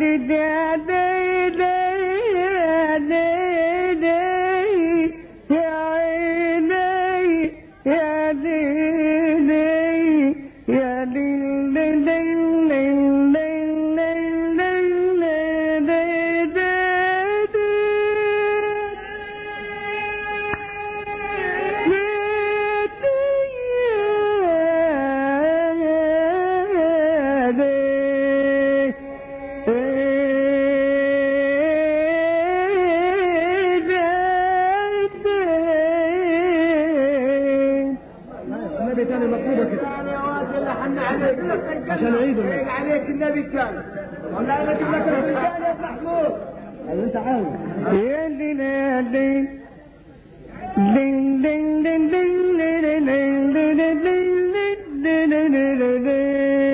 النبي تاني مطلوبة كده عشان عيد النبي عليك النبي كان والله انا اجيب لك الرجال يا محمود اللي انت عاوز يا لي لا لي دين دين دين دين دين دين دين دين دين دين دين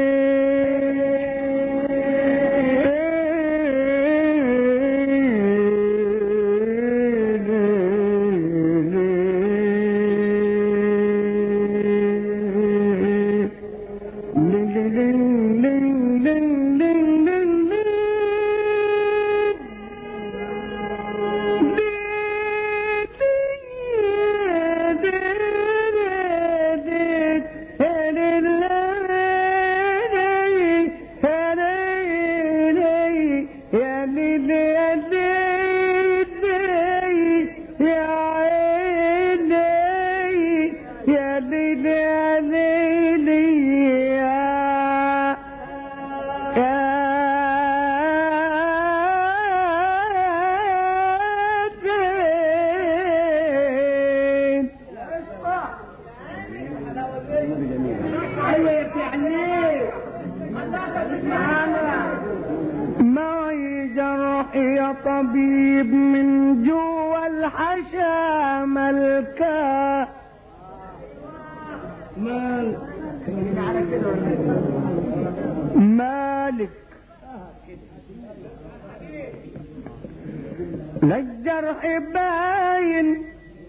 ايوه يا فعلي معانا معي جرح يا طبيب من جوا الحشا ملكا مال على كده مالك لا الجرح باين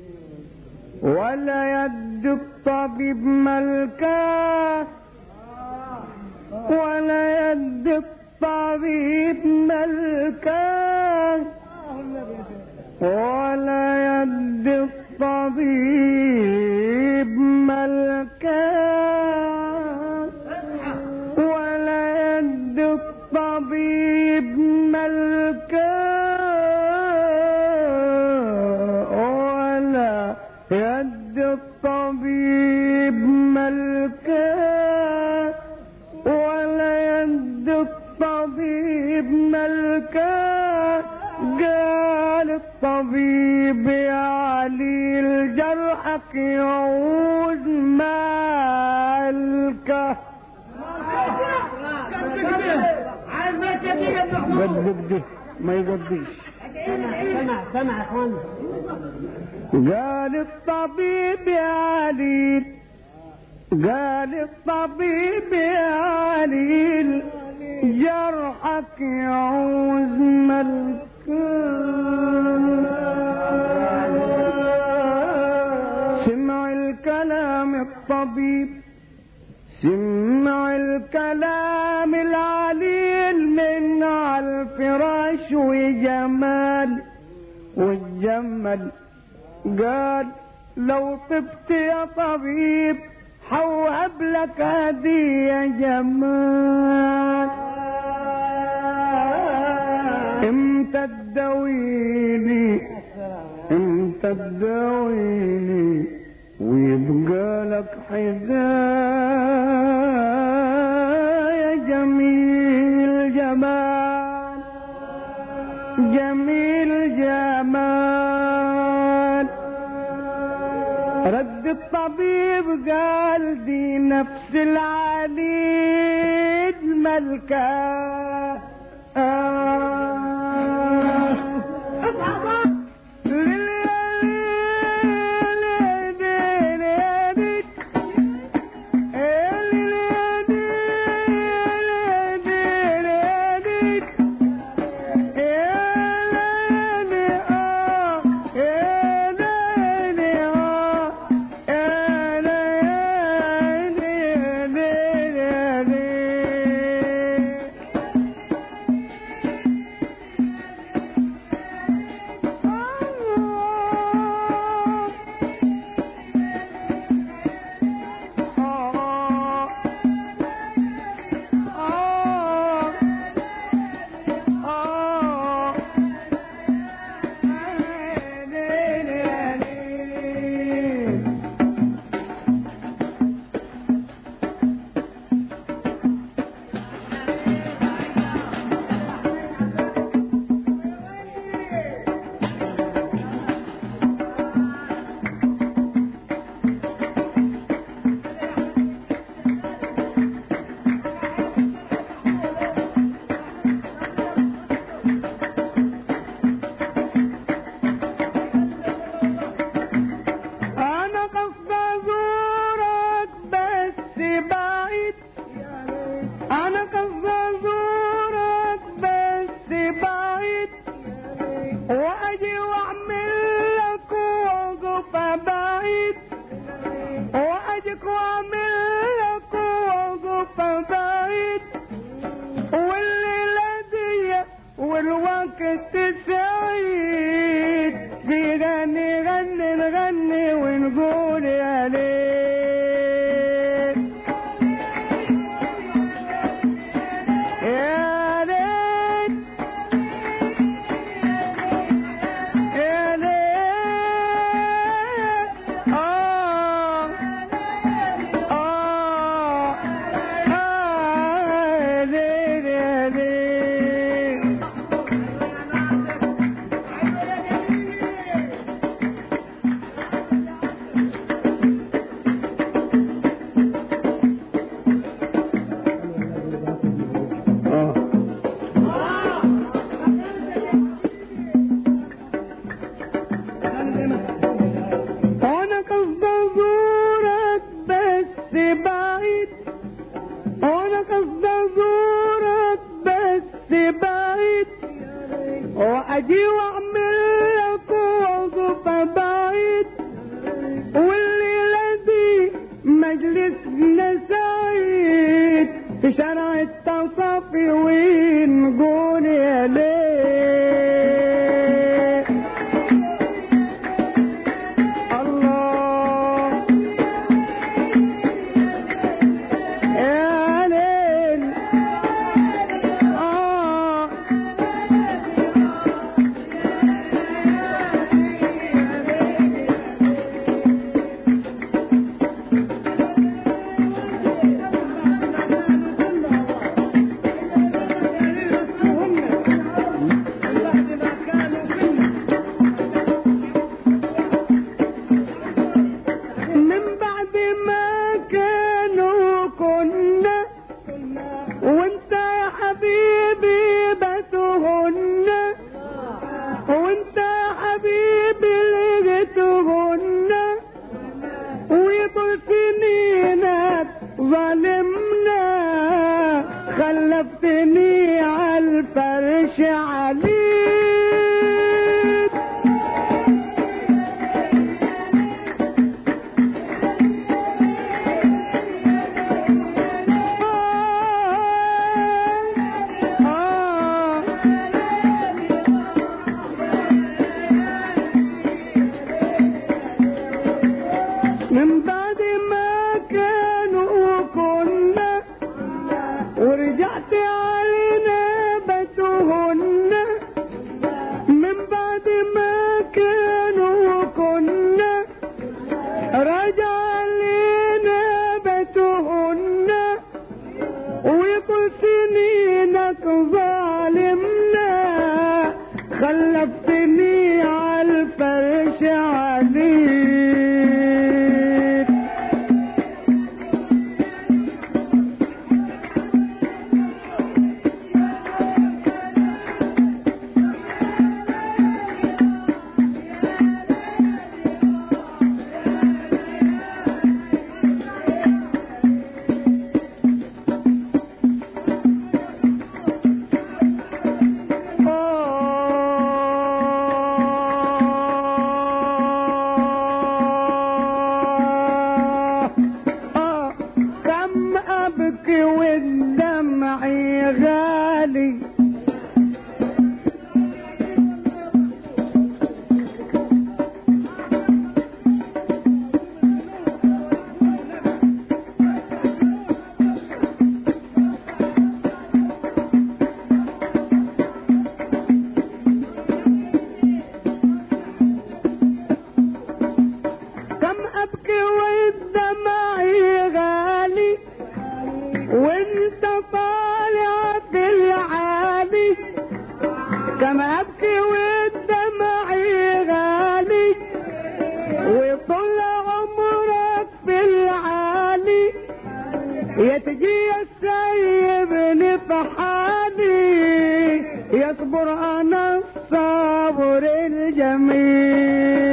ولا يد الطبيب ملكا ولا يد الطبيب ملكا ولا يد الطبيب ملكا ولا يد الطبيب ملكا ولا يد الطبيب ملكا ولا يد الطبيب ملكا قال الطبيب يا علي الجرحك يعوز مالكه عايز ما تجي يا محمود قد ده ما يقضيش سمع سمع يا اخوان قال الطبيب يا علي قال الطبيب يا علي جرحك يعوز ملكا سمع الكلام الطبيب سمع الكلام العليل من على الفراش وجمال والجمل قال لو طبت يا طبيب حوهب لك هدية جمال امتى تداويني امتى تداويني ويبقى لك حذايا جميل جمال جميل جمال رد الطبيب قال دي نفس العليل ملكة بس بعيد واجي واعمل لك وظيفة بعيد والليلة دي مجلسنا سعيد في شارع التصافي ونقول يا ليل الله يا ليل آه من بعد ما كانوا كنا وانت يا حبيبي بتهن وانت يا حبيبي لقيتهن وطول سنينك ظلمنا خلفتني على الفرش عليك من بعد ما كانوا كنا ورجعت علينا بتهن من بعد ما كانوا كنا رجع علينا بتهن ويطول سنينك ظالمنا خلفتني على الفرش عليك آه آه كم أبكي والدمع غالي كم ابكي والدمع غالي وانت طالع بالعالي كم ابكي والدمع غالي وطول عمرك في العالي يا تجي السيبني في حالي يصبر انا الصبر الجميل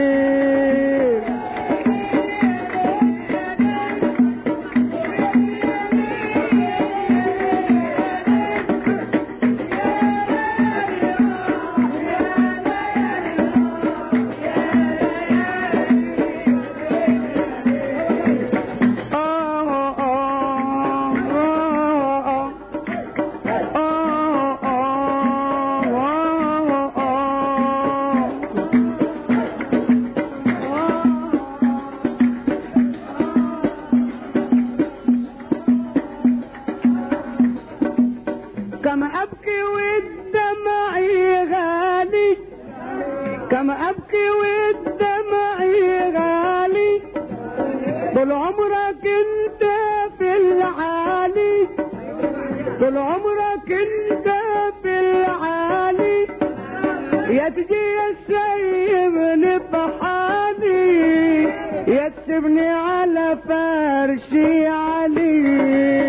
كما ابكي والدمع غالي كما ابكي والدمع غالي طول عمرك انت في العالي طول عمرك انت في العالي يا تجي السيبني في حالي يا تسيبني على فرشي عليك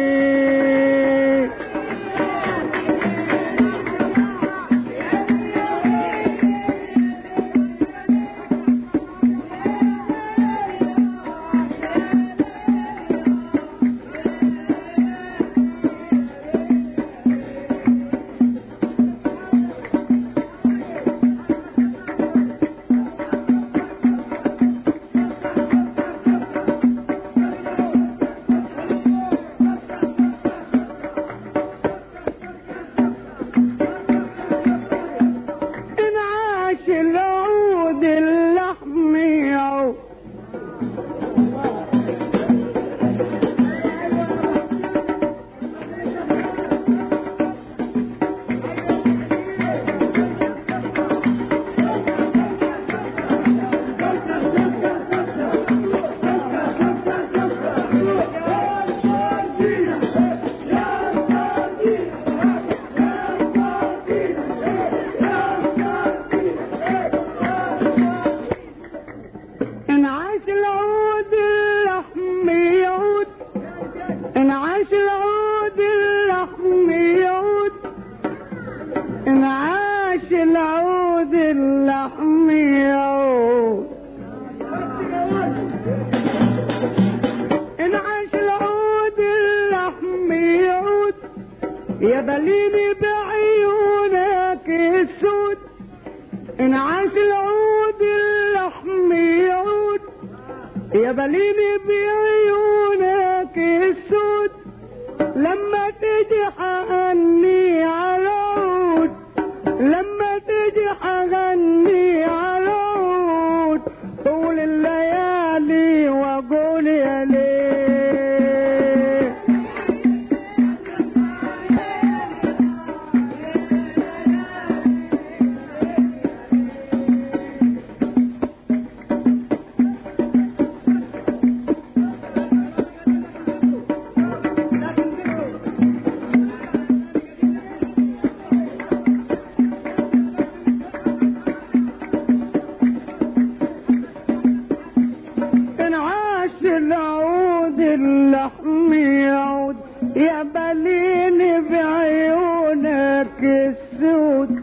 يا بليني بعيونك السود انعاش العود اللحم يعود يا بليني بعيونك السود لما تجي حغني على عود لما تجي حغني على عود طول الليالي واقول يا ليه انعاش العود اللحم يعود يا بليني بعيونك السود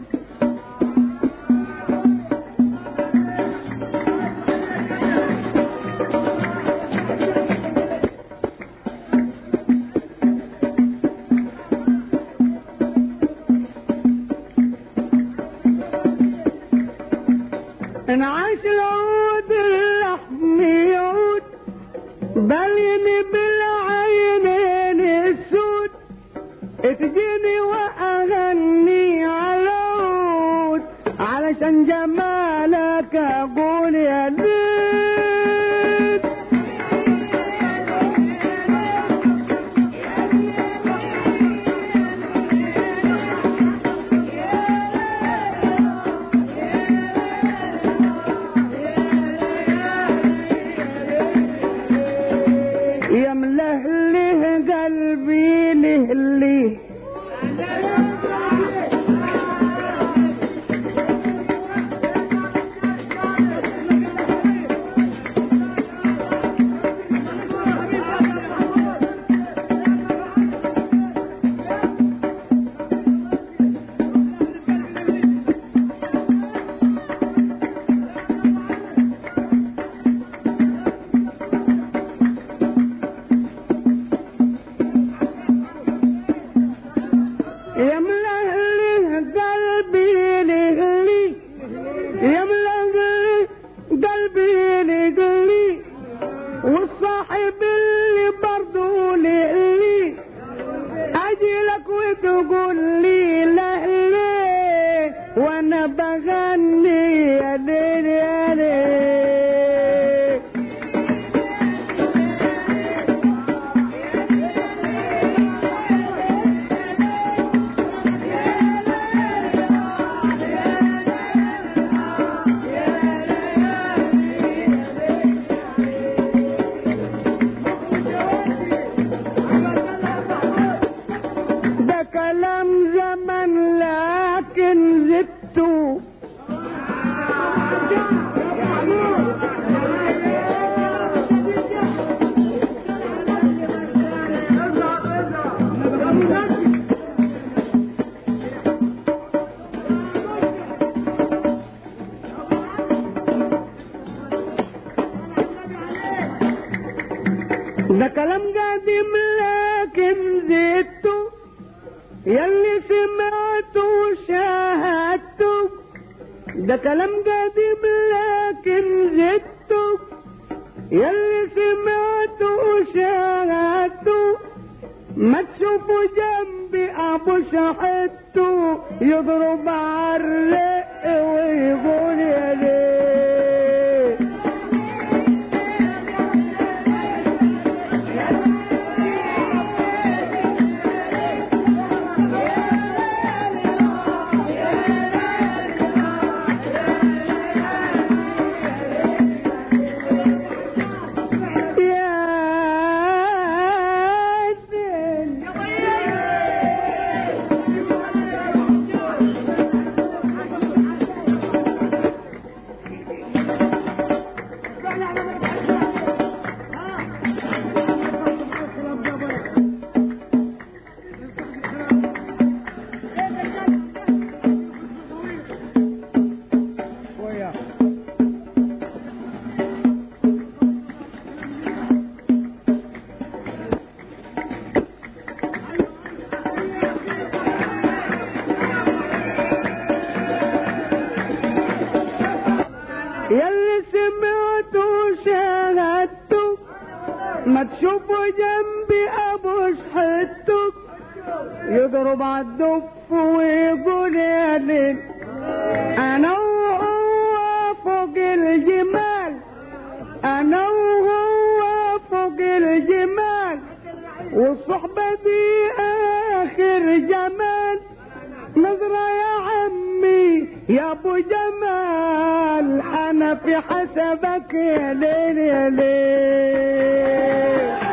انعاش العود اللحم يعود بليني بالعينين السود تجيني واغني على عود علشان جمالك اقول يا ليل يا ملهله قلبي لهلي يا ملهله قلبي لهلي يا ملهله قلبي لهلي والصاحب اللي برضو لهلي اجي لك وتقول لي لهلي وانا بغني يا ليل يا ليل ده كلام زمن لكن زدته ده كلام قديم لكن زدته يلي سمعته وشاهدته ده كلام قديم لكن زدته يلي سمعته وشاهدته ما تشوفوا جنبي ابو شحته يضرب عالرق ويقول يا ليه يا سيدي هتشوفوا جنبي ابو شحتك يضرب عالدف ويقول يا ليل انا وهو فوق الجمال انا وهو فوق الجمال والصحبة دي اخر جمال نظرة يا عمي يا ابو جمال انا في حسبك يا ليل يا ليل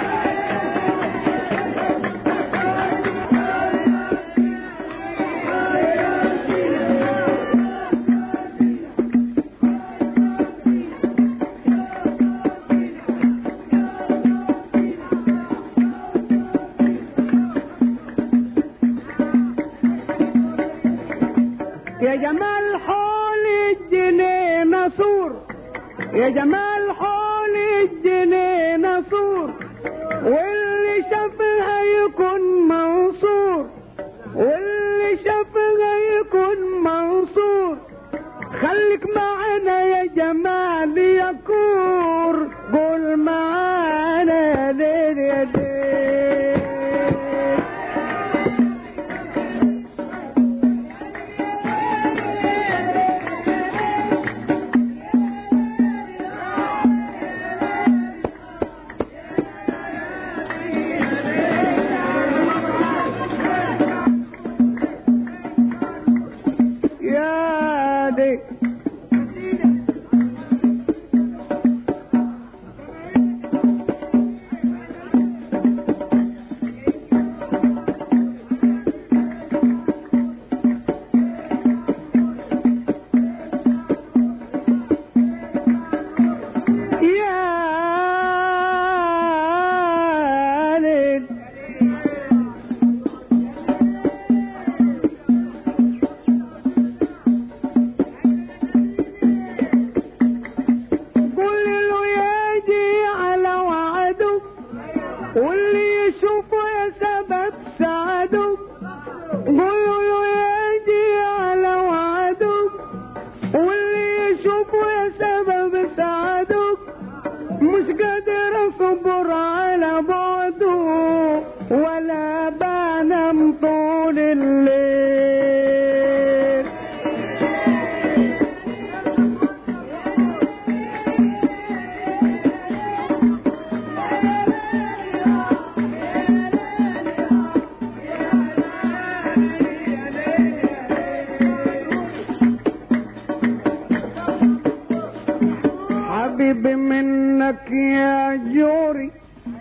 يا جمال حول الجنيه نصور يا جمال حول الجنيه نصور واللي شافها يكون منصور واللي شافها يكون منصور خليك معانا يا جمال يا كور قول معانا ليل يا ليل يا دي يا ليل قول له يجي على وعده واللي يشوفه يا سبب سعده قول له يجي على وعده واللي يشوفه يا سبب سعده مش قادر اصبر على بعده ولا بنام طول الليل حبيبي منك يا جوري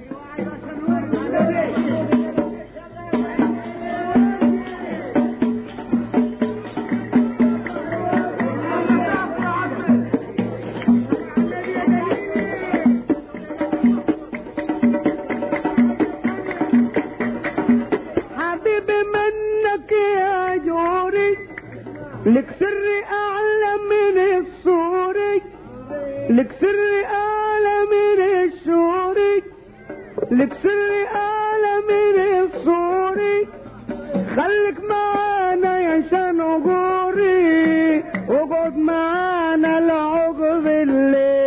حبيبي منك يا جوري لك سر اعلى من الصوري لك سر اعلى من الشوري لك سر اعلى من الصوري خليك معانا يا شنغوري وقعد معانا لعقب الليل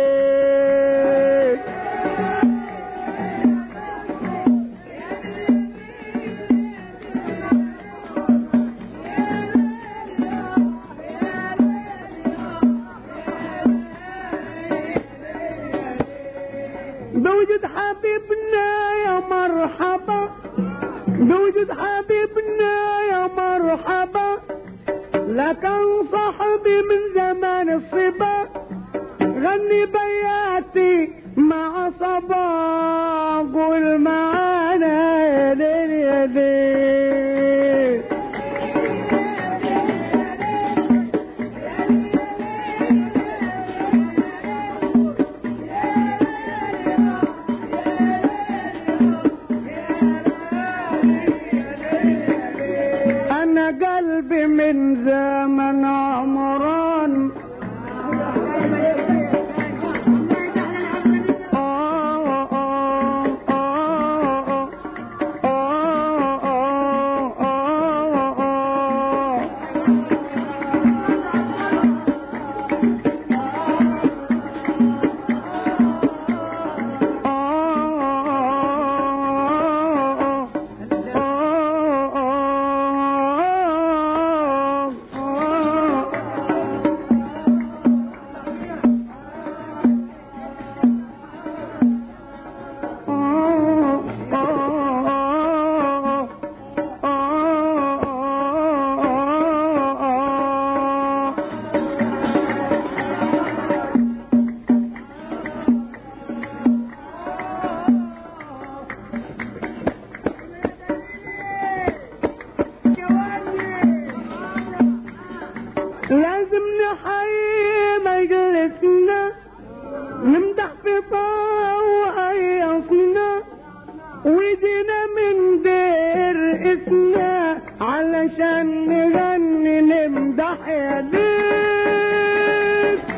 بوجود حبيبنا يا مرحبا بوجود حبيبنا يا مرحبا لكن صاحبي من زمان الصبا غني بياتي مع صبا قول معانا يا ليل يا ليل انا قلبي من زمن عمران آه آه آه آه آه آه آه آه في حي مجلسنا نمدح في طاوة يصنا وجينا من دير اسنا علشان نغني نمدح يا ليل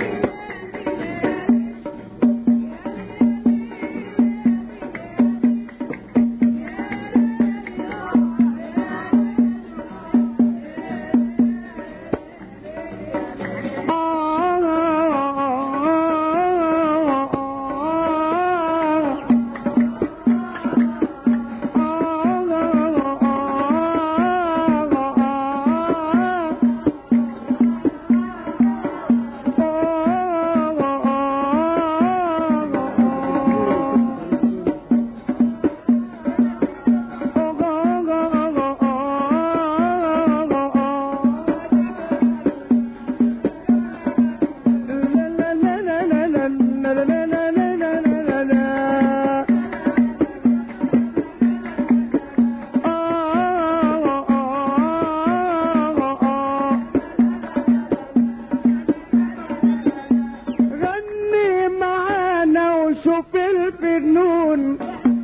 غني معانا وشوف الفنون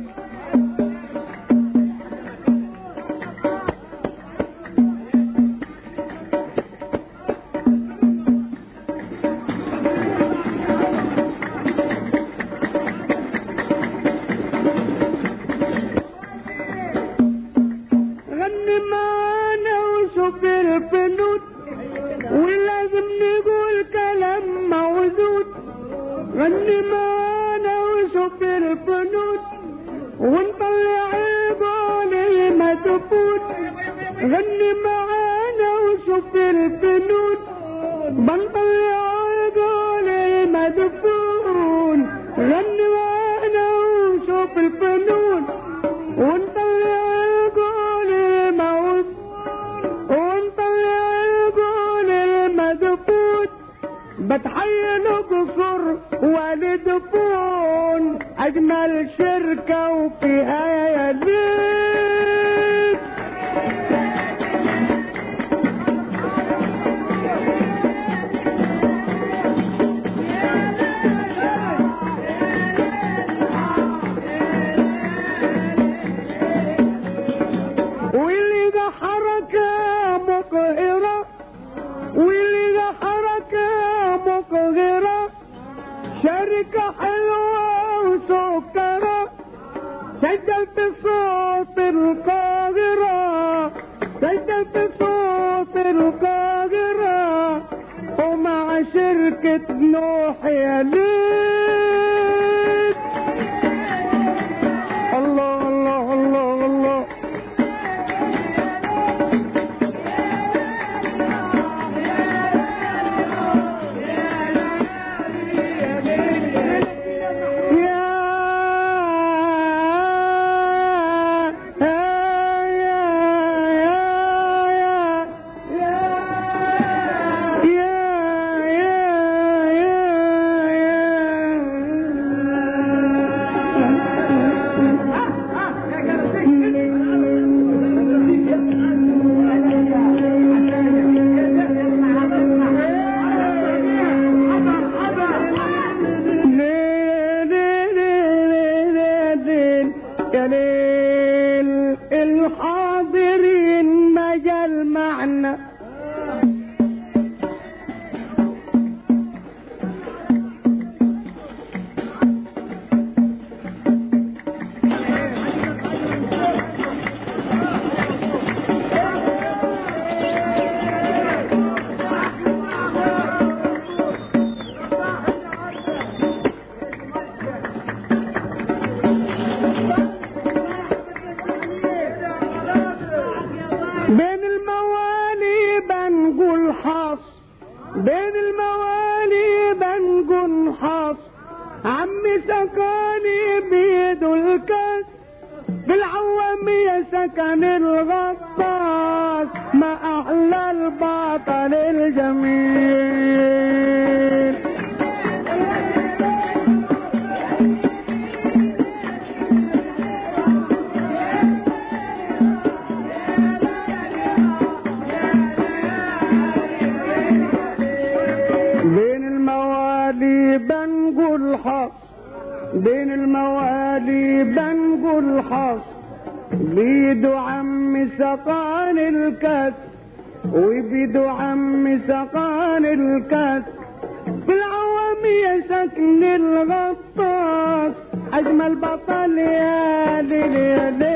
غني معانا وشوف الفنون ولازم نقول كلام موزون غني معانا وشوف الفنون ونطلع القول المدفون غني معانا وشوف الفنون بنطلع القول المدفون غني معانا وشوف الفنون ونطلع القول الموزون ونطلع القول المدفون بتحيل قصر والدفون اجمل شركة وفيها يا ليل واللي ده حركة مقهرة واللي ده حركة مقهرة شركة حلوة وسكرة سجلت صوت القاهرة سجلت صوت القاهرة ومع شركة نوح يا ليل الله الله الله الله يا ليل الحاضرين مجال معنا بين الموالي بنقول حاص بين الموالي بنقول حاص عمي سكاني بيده الكاس بالعوامية سكن الغطاس ما أحلى البطل الجميل الحظ بيدو عم سقان الكاس وبيدو عم سقان الكاس بالعوام يا سكن الغطاس اجمل بطل يا ليلي